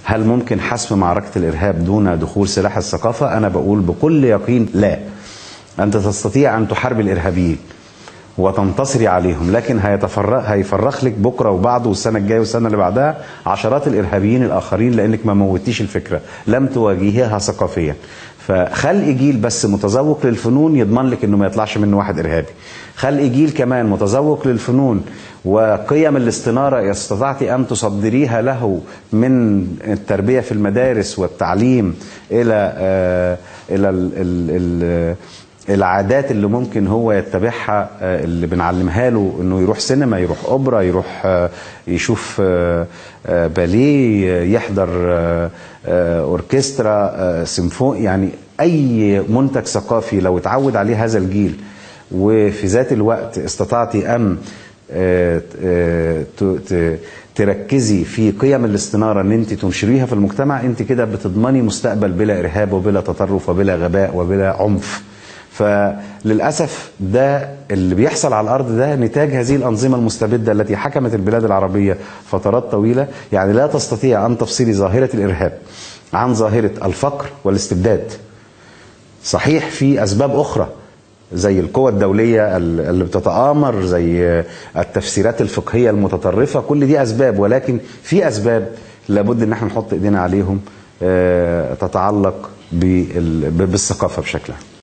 هل ممكن حسم معركة الإرهاب دون دخول سلاح الثقافة؟ أنا بقول بكل يقين لا أنت تستطيع أن تحارب الإرهابيين وتنتصري عليهم لكن هيتفرق هيفرخ لك بكره وبعده والسنه الجايه والسنه اللي بعدها عشرات الارهابيين الاخرين لانك ما موتيش الفكره لم تواجهيها ثقافيا فخلق جيل بس متذوق للفنون يضمن لك انه ما يطلعش منه واحد ارهابي خلق جيل كمان متذوق للفنون وقيم الاستناره استطعتي ان تصدريها له من التربيه في المدارس والتعليم الى آه الى ال ال ال العادات اللي ممكن هو يتبعها آه، اللي بنعلمها له انه يروح سينما يروح اوبرا يروح آه، يشوف آه، آه، باليه يحضر آه، آه، اوركسترا آه، سيمفوني يعني اي منتج ثقافي لو اتعود عليه هذا الجيل وفي ذات الوقت استطعتي ان آه، آه، ت- ت- تركزي في قيم الاستناره ان انت تنشريها في المجتمع انت كده بتضمني مستقبل بلا ارهاب وبلا تطرف وبلا غباء وبلا عنف فللاسف ده اللي بيحصل على الارض ده نتاج هذه الانظمه المستبده التي حكمت البلاد العربيه فترات طويله يعني لا تستطيع ان تفصلي ظاهره الارهاب عن ظاهره الفقر والاستبداد صحيح في اسباب اخرى زي القوى الدوليه اللي بتتآمر زي التفسيرات الفقهيه المتطرفه كل دي اسباب ولكن في اسباب لابد ان احنا نحط ايدينا عليهم آه، تتعلق بال- بالثقافه بشكل عام